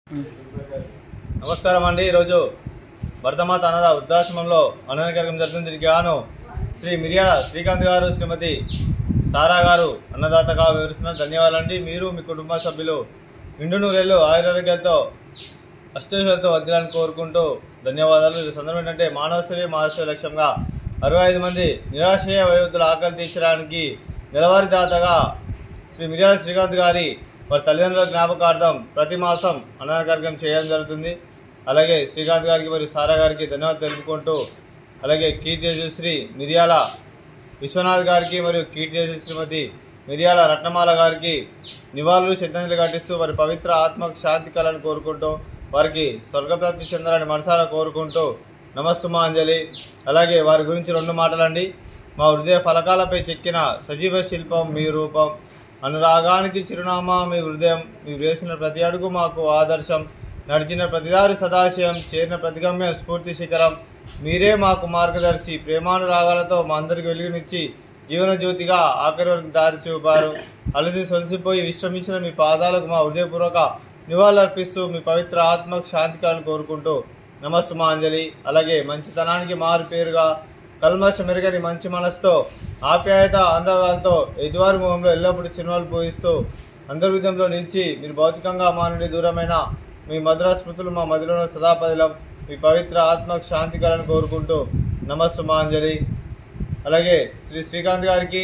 నమస్కారం అండి ఈరోజు భరతమాత అన్నద వృద్ధాశ్రమంలో అన్నదాన కార్యక్రమం జరుగుతుంది దీనికి గాను శ్రీ మిర్యాల శ్రీకాంత్ గారు శ్రీమతి సారా గారు అన్నదాతగా వివరిస్తున్నారు ధన్యవాదాలండి మీరు మీ కుటుంబ సభ్యులు నిండు నూరేళ్ళు ఆయురారోగ్యాలతో అష్టేశ్వరతో వదిలాలని కోరుకుంటూ ధన్యవాదాలు ఈ సందర్భం ఏంటంటే మానవ సేవే మానవ లక్ష్యంగా అరవై ఐదు మంది నిరాశయ వయోధుల ఆకలి తీర్చడానికి నెలవారీ దాతగా శ్రీ మిర్యాల శ్రీకాంత్ గారి వారి తల్లిదండ్రుల జ్ఞాపకార్థం ప్రతి మాసం అన్నదాన కార్యక్రమం చేయడం జరుగుతుంది అలాగే శ్రీకాంత్ గారికి మరియు సారా గారికి ధన్యవాదాలు తెలుపుకుంటూ అలాగే కీర్తి శ్రీ మిర్యాల విశ్వనాథ్ గారికి మరియు కీర్తి శ్రీమతి మిర్యాల రత్నమాల గారికి నివాళులు శ్రద్ధాంజలి ఘటిస్తూ వారి పవిత్ర ఆత్మకు శాంతి కళను కోరుకుంటూ వారికి స్వర్గప్రాప్తి చెందాలని మనసారా కోరుకుంటూ నమస్సుమాంజలి అలాగే వారి గురించి రెండు మాటలండి మా హృదయ ఫలకాలపై చెక్కిన సజీవ శిల్పం మీ రూపం అనురాగానికి చిరునామా మీ హృదయం మీరు వేసిన ప్రతి అడుగు మాకు ఆదర్శం నడిచిన ప్రతిదారి సదాశయం చేరిన ప్రతిగమ్య స్ఫూర్తి శిఖరం మీరే మాకు మార్గదర్శి ప్రేమానురాగాలతో మా అందరికి వెలుగునిచ్చి జీవన జ్యోతిగా ఆఖరి వరకు దారి చూపారు అలసి సొలిసిపోయి విశ్రమించిన మీ పాదాలకు మా హృదయపూర్వక నివాళులర్పిస్తూ మీ పవిత్ర ఆత్మకు శాంతికాలను కోరుకుంటూ నమస్సుమాంజలి అలాగే మంచితనానికి మారు పేరుగా కల్మష మెరుగని మంచి మనసుతో ఆప్యాయత అనురాగాలతో ఎదువారి ముఖంలో ఎల్లప్పుడూ చిరునవ్వులు పూయిస్తూ అంతర్విధంలో నిలిచి మీరు భౌతికంగా మా నుండి దూరమైన మీ మధుర స్మృతులు మా మదిలో సదాపదిలం మీ పవిత్ర ఆత్మకు శాంతి కలను కోరుకుంటూ నమస్సుమాంజలి అలాగే శ్రీ శ్రీకాంత్ గారికి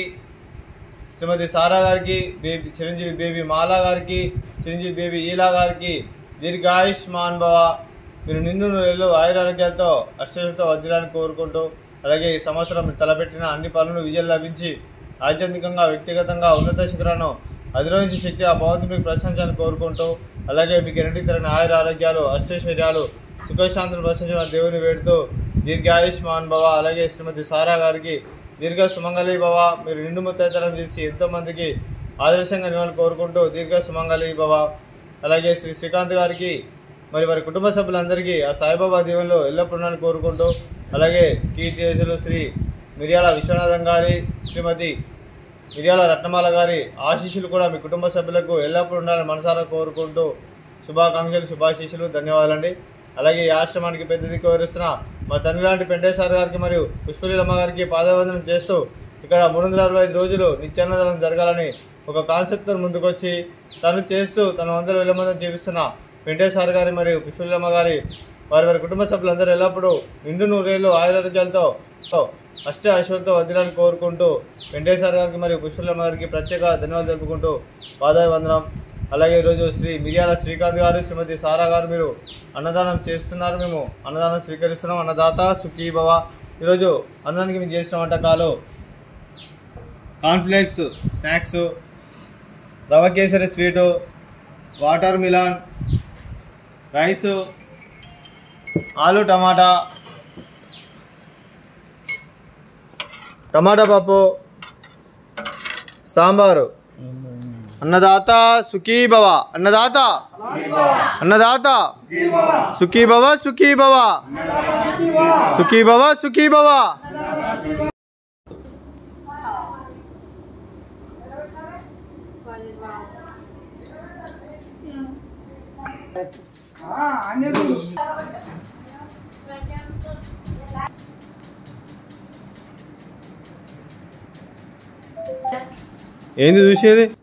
శ్రీమతి సారా గారికి బేబీ చిరంజీవి బేబీ మాలా గారికి చిరంజీవి బేబీ ఈలా గారికి దీర్ఘాయుష్మాన్ భవ మీరు నిన్ను నెలలు ఆయురారోగ్యాలతో అక్షరతో వజ్రాన్ని కోరుకుంటూ అలాగే ఈ సంవత్సరం మీరు తలపెట్టిన అన్ని పనులు విజయం లభించి ఆధ్యాత్మికంగా వ్యక్తిగతంగా ఉన్నత శిఖరాలను అధిరోహించే శక్తి ఆ భగవంతుడికి ప్రశంసాన్ని కోరుకుంటూ అలాగే మీకు ఎన్నింటికి తగిన ఆయుర ఆరోగ్యాలు అష్టైశ్వర్యాలు సుఖశాంతులు ప్రశంసించిన దేవుని వేడుతూ దీర్ఘాయుష్మాన్ భవ అలాగే శ్రీమతి సారా గారికి దీర్ఘ సుమంగళి భవ మీరు నిండు ముత్తైతనం చేసి ఎంతో మందికి ఆదర్శంగా నివాళులు కోరుకుంటూ దీర్ఘ సుమంగళి భవ అలాగే శ్రీ శ్రీకాంత్ గారికి మరి వారి కుటుంబ సభ్యులందరికీ ఆ సాయిబాబా దీవెనలో ఎల్లప్పుడూ ఉండాలని కోరుకుంటూ అలాగే కీర్తిశులు శ్రీ మిర్యాల విశ్వనాథం గారి శ్రీమతి మిర్యాల రత్నమాల గారి ఆశీస్సులు కూడా మీ కుటుంబ సభ్యులకు ఎల్లప్పుడూ ఉండాలని మనసారా కోరుకుంటూ శుభాకాంక్షలు శుభాశీస్సులు ధన్యవాదాలండి అలాగే ఈ ఆశ్రమానికి పెద్ద దిక్కు వివరిస్తున్న మా తండ్రి లాంటి పెంటేశ్వర గారికి మరియు పుష్పలీలమ్మ గారికి పాదవందనం చేస్తూ ఇక్కడ మూడు వందల అరవై ఐదు రోజులు నిత్యాన్నదానం జరగాలని ఒక కాన్సెప్ట్తో ముందుకొచ్చి తను చేస్తూ తన వందల వేల మందిని చేపిస్తున్న వెంకటేశ్వర గారి మరియు పుష్పలీలమ్మ గారి వారి వారి కుటుంబ సభ్యులందరూ ఎల్లప్పుడూ నిండు నూరేళ్ళు ఆయురారోగ్యాలతో తో అష్ట ఐశ్వర్యంతో వదిలాలని కోరుకుంటూ వెంకటేశ్వర గారికి మరియు పుష్పలమ్మ గారికి ప్రత్యేక ధన్యవాదాలు తెలుపుకుంటూ పాదాయ వందనం అలాగే ఈరోజు శ్రీ మిర్యాల శ్రీకాంత్ గారు శ్రీమతి సారా గారు మీరు అన్నదానం చేస్తున్నారు మేము అన్నదానం స్వీకరిస్తున్నాం అన్నదాత సుఖీ భవ ఈరోజు అన్నానికి మేము చేసిన వంటకాలు cornflakes snacks rava kesari sweet watermelon rice ఆలు టమాటా టమాటా పప్పు సాంబారు అన్నదాత సుఖీ భవ అన్నదాత అన్నదాత సుఖీ భవ సుఖీ భవ సుఖీ భవ సుఖీ భవ ఏంది చూసేది